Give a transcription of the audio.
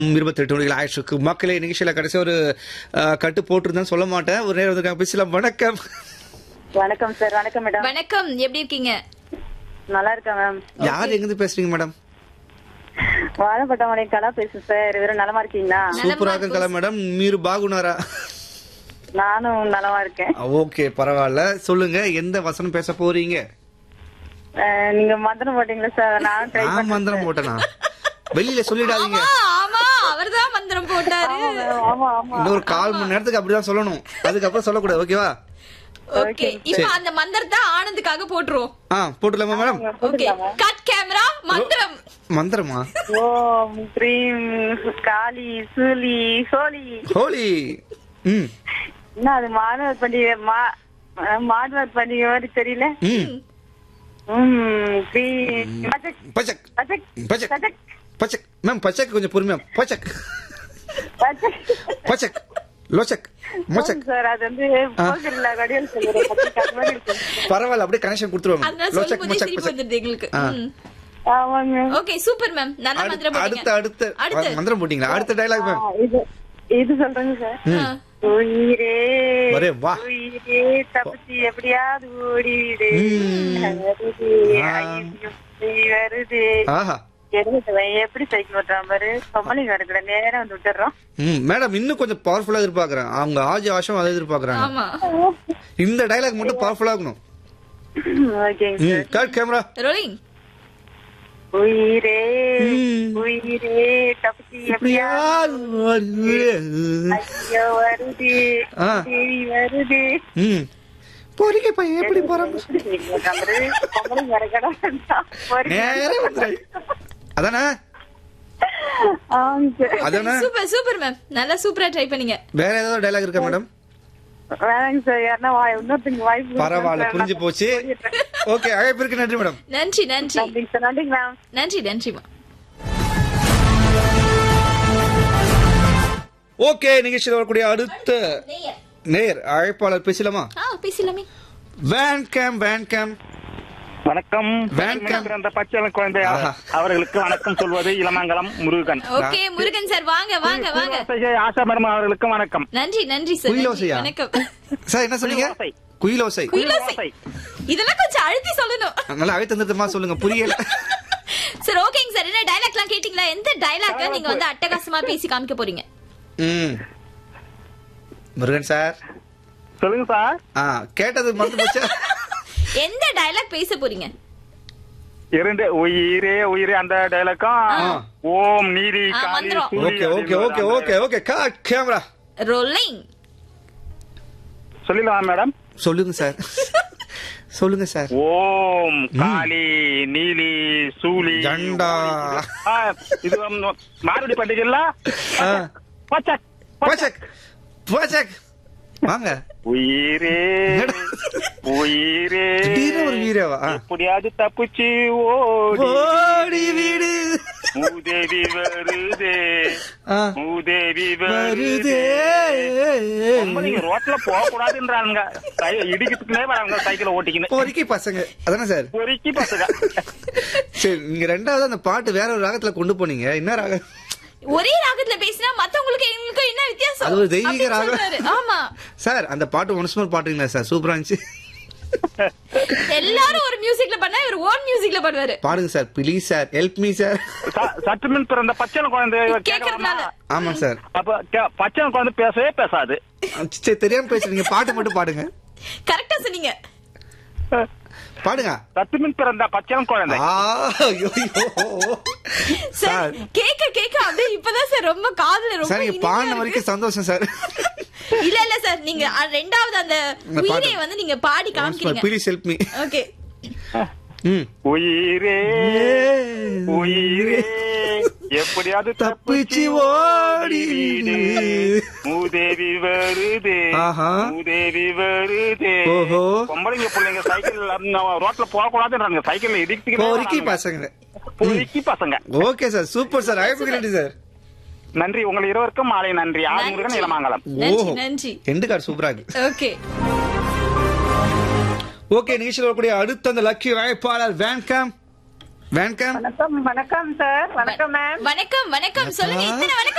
இருபத்தெட்டு மணிகள் ஆயிடுச்சு மக்களே நிகழ்ச்சியில கடைசி ஒரு அஹ், கட்டு போட்டிருந்தேன் சொல்ல மாட்டேன் ஒரு நேரம் வந்து பேசலாம் வணக்கம் வணக்கம் சார் வணக்கம் மேடம் வணக்கம் எப்படி இருக்கீங்க நல்லா இருக்கேன் மேம் யார் எங்கிருந்து பேசுறீங்க மேடம் வாழப்பட்டவனை கலா பேசுறேன் சார் வெறும் நலமா இருக்கீங்களா சூப்பராக கலா மேடம் மீரு பாகுனாரா நானும் நலமா இருக்கேன் ஓகே பரவாயில்ல சொல்லுங்க எந்த வசனம் பேச போறீங்க அஹ், நீங்க மந்திரம் போட்டீங்களா சார் நானும் ட்ரை நான் மந்திரம் போட்டேனா வெளியில சொல்லிடாதீங்க ஆமா ஆமா அவர்தான் மந்திரம் போட்டாரு ஆமா ஆமா இன்னொரு கால் மணி நேரத்துக்கு அப்படிதான் சொல்லணும் அதுக்கப்புறம் சொல்லக்கூடாது ஓகேவா ஓகே இப்ப அந்த மந்திரத்தை ஆனந்துக்காக போட்டுருவோம் ஆ போட்டுலாமா மேடம் ஓகே கட் கேமரா மந்திரம் மந்திரமா ஓம் க்ரீம் காளி சூலி ஹோலி ஹோலி ம் என்ன அது மாணவர் பண்டிகை மா அஹ், மாணவர் பண்டிகை மாதிரி தெரியல ம் ம் க்ரீம் பச்சக் பச்சக் பச்சக் பச்சக் பச்சக் பச்சக் மேம் பச்சக் கொஞ்சம் பொறுமையா பச்சக் பச்சக் பச்சக் லோச்சக் மோச்சக் சார் அது வந்து போகல கடியல் சொல்லுறேன் பச்சக் அது மாதிரி இருக்கு. பரவாயில்ல அப்படியே கனெக்ஷன் கொடுத்துருவாங்க அதனால லோச்சக் சொல்லும் போதே மோச்சக் சிரிப்பு பச்சக் வந்துருது எங்களுக்கு ஆ. ஆமாங்க ஓகே சூப்பர் மேம் நல்ல மந்திரம் அடுத்த போட்டீங்க அடுத்த அடுத்து. மந்திரம் போட்டீங்களா அடுத்த டைலாக் மேம் ஆ, இது இது சொல்றேங்க சார் ஆ. உயிரே வரே வா உயிரே தப்பிச்சு எப்படியாவது ஓடிவிடு வருது ஆ. ஐயோ, நீ வருது ஆஹா எடுத்துவன் எப்படி சைக்கிள் ஓட்டுறான் பாரு பொம்பளைங்க இருக்கிற நேரம் வந்து விட்டுறோம் ம் மேடம் இன்னும் கொஞ்சம் பவர்ஃபுல்லா எதிர்பார்க்கறேன் அவங்க ஆஜி ஆஷம் அதை எதிர்பார்க்கறாங்க ஆமா இந்த டைலாக் மட்டும் பவர்ஃபுல்லா இருக்கணும் ஓகேங்க ம் கட் கேமரா ரோலிங் உயிரே ம். உயிரே தப்பிச்சு எப்படியாவது ஐயோ வருது ஆ. தேவி வருது ம் பொறிக்க பையன் எப்படி போறாங்க எப்படி சைக்கிள் ஓட்டுறான் பாரு பொம்பளைங்க இருக்கிற நேரே வந்துரு அதானே ஆமாங்க சார் அதானே சூப்பர் சூப்பர் மேம் நல்லா சூப்பரா ட்ரை பண்ணீங்க வேற ஏதாவது டைலாக் இருக்கா மேடம் வேணாங்க சார் யாருன்னா வாய் இன்னொருத்தங்க வாய்ப்பு பரவாயில்ல புரிஞ்சு போச்சு ஓகே அழைப்பிற்கு நன்றி மேடம் நன்றி நன்றி நன்றிங்க சார் நன்றிங்க மேம் நன்றி நன்றிமா ஓகே நிகழ்ச்சியில் வரக்கூடிய அடுத்த நேர் அழைப்பாளர் பேசலாமா ஆ பேசலாமே வேன் கேம் வேன் கேம் வணக்கம் வணக்கம். பிறந்த பச்சை குழந்தை ஆஹா. அவர்களுக்கு வணக்கம் சொல்வது இளமங்கலம் முருகன் ஓகே முருகன் சார் வாங்க வாங்க வாங்க குயிலோசை ஆசா மேடம் அவர்களுக்கு வணக்கம் நன்றி நன்றி சார் நன்றி. குயிலோசையா? வணக்கம் சார் என்ன சொன்னீங்க குயிலோசை. குயிலோசை குயிலோசை இதெல்லாம் கொஞ்சம் அழுத்தி சொல்லணும் நல்லா அழைத்தந்தமா சொல்லுங்க புரியல சார் ஓகேங்க சார் என்ன டைலாக்லாம் கேட்டீங்களா எந்த டைலாக்க நீங்க வந்து அட்டகாசமா பேசி காமிக்க போறீங்க ம் முருகன் சார் சொல்லுங்க சார் ஆ கேட்டது மறந்து போச்சா எந்த டைலாக் பேச போறீங்க இரண்டு உயிரே உயிரே அந்த டைலாக்கும் ஆ. ஓம் நீதி ஆ, காளி மந்திரம். சூரி ஓகே ஓகே அப்படின்னு ஓகே அந்த- okay okay cut camera rolling சொல்லிடலாம் மேடம் சொல்லுங்க சார் சொல்லுங்க சார் ஓம் காளி நீலி சூலி ஜண்டா. ஆ, இது வந்து மாருடி பண்டிகைல ஆ. பச்சக் பச்சக் பச்சக் வாங்க உயிரே என்னடா? உயிரே திடீர்னு ஒரு வீரவா ஆ. எப்படியாவது தப்பிச்சு ஓடி ஓடி வீடு மூதேவி வருதே ஆ. மூதேவி வருதே வருதே நீங்க ரோட்ல போக கூடாதுன்றாங்க சை- இடிக்கிறதுக்குனே வராங்க சைக்கிள் ஓட்டிக்கின்னு பொறுக்கி பசங்க அதானே சார் பொறுக்கி பசங்க சரி நீங்க ரெண்டாவது அந்த பாட்டு வேற ஒரு ராகத்துல கொண்டு போனீங்க என்ன ராகம் ஒரே ராகத்துல பேசினா மத்தவங்களுக்கு எங்களுக்கு என்ன வித்தியாசம் அது ஒரு தெய்வீக அப்படின்னு ராகம். சொல்றாரு. ஆமா சார் அந்த பாட்டு ஒன்ஸ் மோர் பாட்டுங்களா சார் சூப்பரா இருந்துச்சு எல்லாரும் ஒரு மியூசிக்ல பண்ணா இவர் ஓன் மியூசிக்ல பண்ணுவாரு பாடுங்க sir please sir help me sir ச- சற்று முன் பிறந்த பச்சை குழந்தை கேட்கலாமா கேக்குறதுனால ஆமா சார் அப்ப கே- பச்சை குழந்தை பேசவே பேசாது சரி தெரியாம பேசுறீங்க பாட்டு மட்டும் பாடுங்க கரெக்டா சொன்னீங்க பாடுங்க சற்று முன் பிறந்த பச்சை குழந்தை ஆ, ஐயோ, ஐயோ. சார் சார் கேக்க கேக்க அப்படியே இப்பதான் சார் ரொம்ப காதுல ரொம்ப சார் நீங்க இனிமையா பாடின இருக்கு. வரைக்கும் சந்தோஷம் சார் இல்ல இல்ல சார் நீங்க அ, ரெண்டாவது அந்த இந்த உயிரை பாட்டு. வந்து நீங்க பாடி காமிக்கிறீங்க ப்ளீஸ் ஹெல்ப் மீ ஓகே ம் உயிரே உயிரே எப்படியாவது தப்பிச்சு ஓடி வீடு. மூதேவி வருதே ஆஹா. மூதேவி வருதே ஓஹோ. பொம்பளைங்க பிள்ளைங்க சைக்கிள் ரோட்ல போக கூடாதுன்றாங்க சைக்கிள் பொறுக்கி இடிக்கிறதுக்கு பசங்க பொறுக்கி பசங்க ஓகே சார் சூப்பர் சார் அழைப்புக்கு நன்றி சார் நன்றி உங்கள் இருவருக்கும் மாலை நன்றி ஆறுமுருகன் நன்றி. இளமாங்கலம் நன்றி ஓஹோ. நன்றி எண்டு கார்டு சூப்பரா இருக்கு ஓகே ஓகே நிகழ்ச்சியில் வரக்கூடிய அடுத்த அந்த லக்கி அழைப்பாளர் வேன் கேம் வணக்கம் வணக்கம் வணக்கம் சார் வணக்கம் மேம் வணக்கம் வணக்கம் சொல்லுங்க அக்கா. இத்தனை வணக்கம்